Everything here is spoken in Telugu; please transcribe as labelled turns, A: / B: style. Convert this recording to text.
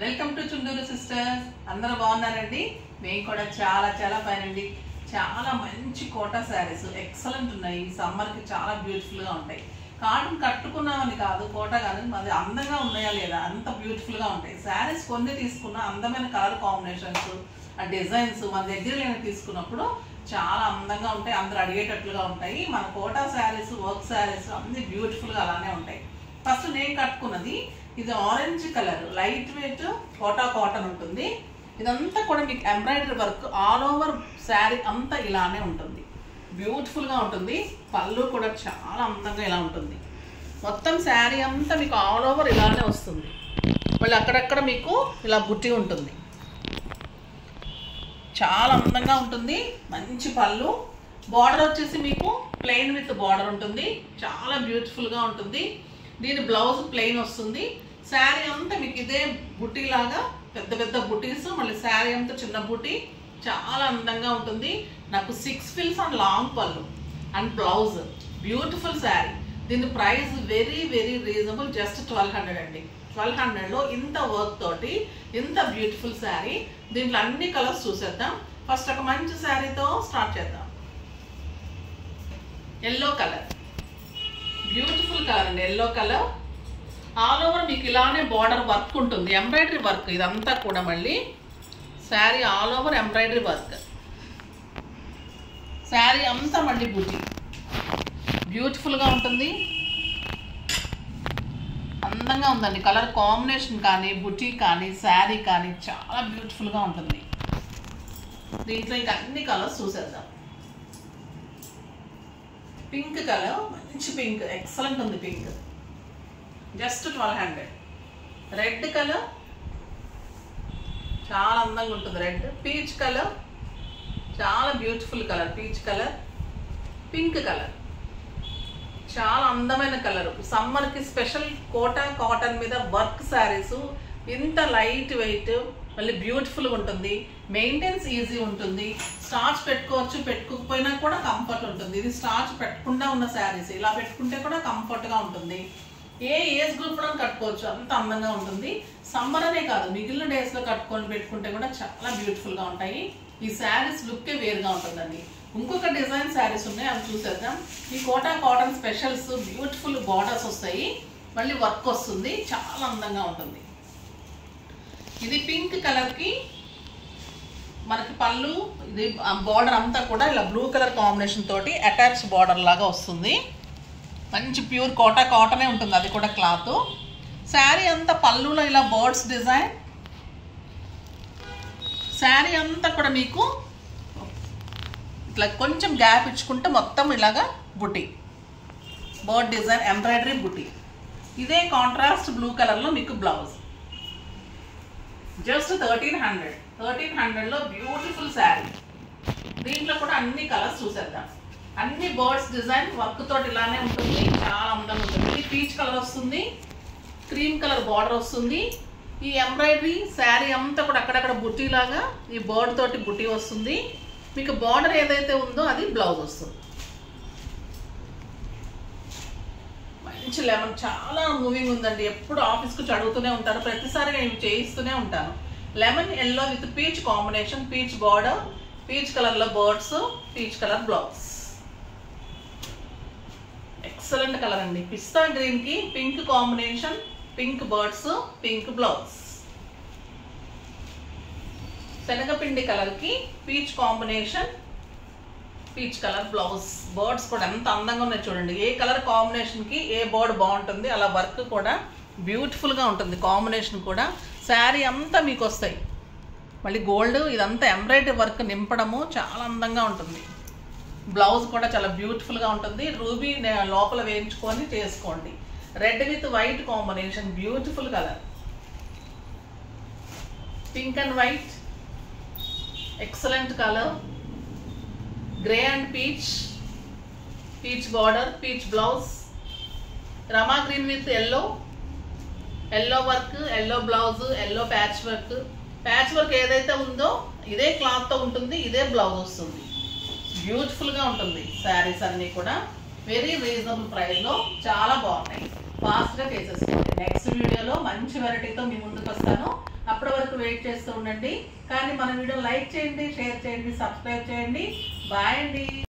A: వెల్కమ్ టు చుండూరు సిస్టర్స్ అందరూ బాగున్నారండి మేము కూడా చాలా చాలా పైనండి చాలా మంచి కోటా శారీస్ ఎక్సలెంట్ ఉన్నాయి సమ్మర్కి చాలా బ్యూటిఫుల్గా ఉంటాయి కాటన్ కట్టుకున్నామని కాదు కోట కాదు అది అందంగా ఉన్నాయా లేదా అంత బ్యూటిఫుల్గా ఉంటాయి శారీస్ కొన్ని తీసుకున్న అందమైన కలర్ కాంబినేషన్స్ ఆ డిజైన్స్ మన దగ్గర లేని తీసుకున్నప్పుడు చాలా అందంగా ఉంటాయి అందరు అడిగేటట్లుగా ఉంటాయి మన కోటా శారీస్ వర్క్ శారీస్ అన్ని బ్యూటిఫుల్గా అలానే ఉంటాయి ఫస్ట్ నేను కట్టుకున్నది ఇది orange colour light weight Kota cotton ఉంటుంది ఇదంతా కూడా మీకు embroidery work all over sari అంతా ఇలానే ఉంటుంది బ్యూటిఫుల్గా ఉంటుంది పళ్ళు కూడా చాలా అందంగా ఇలా ఉంటుంది మొత్తం శారీ అంతా మీకు ఆల్ ఓవర్ ఇలానే వస్తుంది మళ్ళీ అక్కడక్కడ మీకు ఇలా బుట్టి ఉంటుంది చాలా అందంగా ఉంటుంది మంచి పళ్ళు బార్డర్ వచ్చేసి మీకు ప్లెయిన్ విత్ బార్డర్ ఉంటుంది చాలా బ్యూటిఫుల్గా ఉంటుంది దీని బ్లౌజ్ ప్లెయిన్ వస్తుంది శారీ అంతా మీకు ఇదే బుటీ లాగా పెద్ద పెద్ద బుటీస్ మళ్ళీ శారీ అంతా చిన్న బుటీ చాలా అందంగా ఉంటుంది నాకు six frills and long pallu and blouse beautiful sari దీని price very very reasonable just twelve hundred అండి ట్వెల్వ్ హండ్రెడ్లో ఇంత వర్క్ తోటి ఇంత బ్యూటిఫుల్ శారీ దీంట్లో అన్ని కలర్స్ చూసేద్దాం ఫస్ట్ ఒక మంచి శారీతో స్టార్ట్ చేద్దాం ఎల్లో కలర్ బ్యూటిఫుల్ కలర్ అండి ఎల్లో కలర్ ఆల్ ఓవర్ మీకు ఇలానే బార్డర్ వర్క్ ఉంటుంది ఎంబ్రాయిడరీ వర్క్ ఇదంతా కూడా మళ్ళీ sari all over embroidery work sari అంతా మళ్ళీ బుటీ బ్యూటిఫుల్గా ఉంటుంది అందంగా ఉందండి కలర్ కాంబినేషన్ కానీ బుటీ కానీ శారీ కానీ చాలా బ్యూటిఫుల్గా ఉంటుంది దీంట్లో ఇంకా అన్ని కలర్స్ చూసేద్దాం పింక్ కలర్ మంచి పింక్ ఎక్సలెంట్ ఉంది pink just twelve hundred red colour చాలా అందంగా ఉంటుంది రెడ్ పీచ్ కలర్ చాలా beautiful colour peach colour pink colour చాలా అందమైన కలర్ సమ్మర్కి స్పెషల్ కోటా కాటన్ మీద వర్క్ శారీస్ ఇంత లైట్ వెయిట్ మళ్ళీ బ్యూటిఫుల్గా ఉంటుంది మెయింటెన్స్ ఈజీ ఉంటుంది స్టార్చ్ పెట్టుకోవచ్చు పెట్టుకోకపోయినా కూడా కంఫర్ట్ ఉంటుంది ఇది స్టార్చ్ పెట్టకుండా ఉన్న శారీస్ ఇలా పెట్టుకుంటే కూడా కంఫర్ట్గా ఉంటుంది ఏ ఏజ్ గ్రూప్లో కట్టుకోవచ్చు అంత అందంగా ఉంటుంది సమ్మర్ అనే కాదు మిగిలిన డేస్లో కట్టుకొని పెట్టుకుంటే కూడా చాలా బ్యూటిఫుల్గా ఉంటాయి ఈ శారీస్ లుక్కే వేరుగా ఉంటుందండి ఇంకొక డిజైన్ శారీస్ ఉన్నాయి అవి చూసేద్దాం ఈ Kota cotton specials beautiful borders వస్తాయి మళ్ళీ వర్క్ వస్తుంది చాలా అందంగా ఉంటుంది ఇది పింక్ కలర్కి మనకి పళ్ళు ఇది బార్డర్ అంతా కూడా ఇలా బ్లూ కలర్ కాంబినేషన్ తోటి అటాచ్ బార్డర్ లాగా వస్తుంది మంచి ప్యూర్ కోటా కాటనే ఉంటుంది అది కూడా క్లాత్ శారీ అంతా పళ్ళులో ఇలా బర్డ్స్ డిజైన్ శారీ అంతా కూడా మీకు ఇట్లా కొంచెం గ్యాప్ ఇచ్చుకుంటే మొత్తం ఇలాగా బుటీ బర్డ్ డిజైన్ ఎంబ్రాయిడరీ బుటీ ఇదే కాంట్రాస్ట్ బ్లూ కలర్లో మీకు blouse just thirteen hundred thirteen హండ్రెడ్లో బ్యూటిఫుల్ శారీ దీంట్లో కూడా అన్ని కలర్స్ చూసేద్దాం అన్ని బర్డ్స్ డిజైన్ వర్క్ తోటి ఇలానే ఉంటుంది చాలా అందంగా ఉంటుంది ఇది పీచ్ కలర్ వస్తుంది క్రీమ్ కలర్ బార్డర్ వస్తుంది ఈ ఎంబ్రాయిడరీ శారీ అంతా కూడా అక్కడక్కడ బుట్టి లాగా ఈ బర్డ్ తోటి బుట్టి వస్తుంది మీకు బార్డర్ ఏదైతే ఉందో అది బ్లౌజ్ వస్తుంది మంచి లెమన్ చాలా మూవింగ్ ఉందండి ఎప్పుడు ఆఫీస్కి వచ్చి అడుగుతూనే ఉంటారు ప్రతిసారి నేను చేయిస్తూనే ఉంటాను lemon yellow with peach combination peach border peach కలర్లో birds peach colour blouse excellent colour అండి పిస్తా గ్రీన్కి pink combination pink birds pink blouse శనగపిండి కలర్కి peach combination peach colour blouse birds కూడా ఎంత అందంగా ఉన్నాయి చూడండి ఏ కలర్ కాంబినేషన్కి ఏ బర్డ్ బాగుంటుంది అలా వర్క్ కూడా బ్యూటిఫుల్గా ఉంటుంది కాంబినేషన్ కూడా శారీ అంతా మీకు వస్తాయి మళ్ళీ గోల్డ్ ఇదంతా ఎంబ్రాయిడరీ వర్క్ నింపడము చాలా అందంగా ఉంటుంది బ్లౌజ్ కూడా చాలా బ్యూటిఫుల్గా ఉంటుంది రూబీ లోపల వేయించుకొని చేసుకోండి red with white combination beautiful colour pink and white excellent colour grey and peach peach border peach blouse Rama green with yellow yellow work yellow blouse yellow patch work patch work ఏదైతే ఉందో ఇదే క్లాత్తో ఉంటుంది ఇదే బ్లౌజ్ వస్తుంది బ్యూటిఫుల్గా ఉంటుంది శారీస్ అన్నీ కూడా వెరీ రీజనబుల్ ప్రైస్లో చాలా బాగున్నాయి ఫాస్ట్గా చేసేసుకోండి నెక్స్ట్ వీడియోలో మంచి వెరైటీతో మీ ముందుకు వస్తాను అప్పటి వరకు వెయిట్ చేస్తూ ఉండండి కానీ మన వీడియో లైక్ చేయండి షేర్ చేయండి సబ్స్క్రైబ్ చేయండి బాయ్ అండి